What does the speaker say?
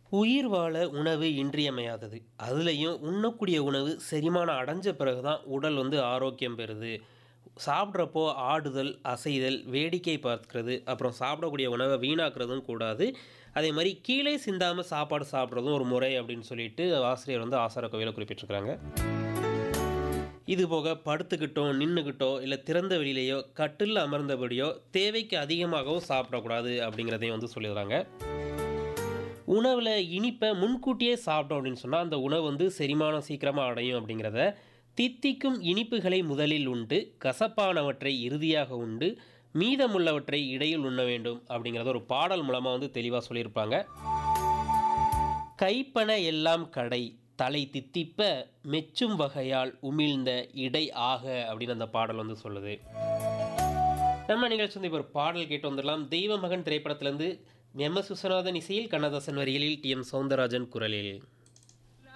உயிர் வாழ உணவு இன்றியமையாதது. அதுலயும் உண்ணக்கூடிய உணவு செரிமானம் அடைஞ்ச பிறகு தான் உடல் வந்து ஆரோக்கியம் பெறுது. சாப்பிட்றப்போ ஆடுதல், அசைதல், வேடிக்கை பார்க்கிறது, அப்புறம் சாப்பிடக்கூடிய உணவ வீணாக்குறதும் கூடாது. அதேமாரி கீழே சிந்தாம சாப்பாடு சாப்பிடுறதும் ஒரு முறை அப்படின்னு சொல்லிட்டு ஆசிரியர் வந்து ஆசாரக்கோவையில குறிப்பிட்டிருக்கிறாங்க. இதுபோக படுத்துக்கிட்டோ, நின்னுக்கிட்டோ, இல்ல திறந்த வெளியிலயோ, கட்டில்ல அமர்ந்தபடியோ தேவைக்கு அதிகமாகவும் சாப்பிடக்கூடாது அப்படிங்கிறதையும் வந்து சொல்லிடுறாங்க. உணவுல இனிப்ப முன்கூட்டியே சாப்பிட்டோம் அப்படின்னு சொன்னா, அந்த உணவு வந்து செரிமானம் சீக்கிரமா அடையும் அப்படிங்கிறத, தித்திக்கும் இனிப்புகளை முதலில் உண்டு, கசப்பானவற்றை இறுதியாக உண்டு, மீதமுள்ளவற்றை இடையில் உண்ண வேண்டும் அப்படிங்கிறத ஒரு பாடல் மூலமா வந்து தெளிவா சொல்லியிருப்பாங்க. கைப்பன எல்லாம் கடை, தலை தித்திப்ப, மெச்சும் வகையால் உமிழ்ந்த இடை ஆக அப்படின்னு அந்த பாடல் வந்து சொல்லுது. நம்ம நிகழ்ச்சி வந்து இப்போ ஒரு பாடல் கேட்டு வந்துடலாம். தெய்வ மகன் திரைப்படத்திலிருந்து எம்.எஸ். விஸ்வநாதன் இசையில், கண்ணதாசன் வரிகளில், டி.எம். சௌந்தரராஜன் குரலில்.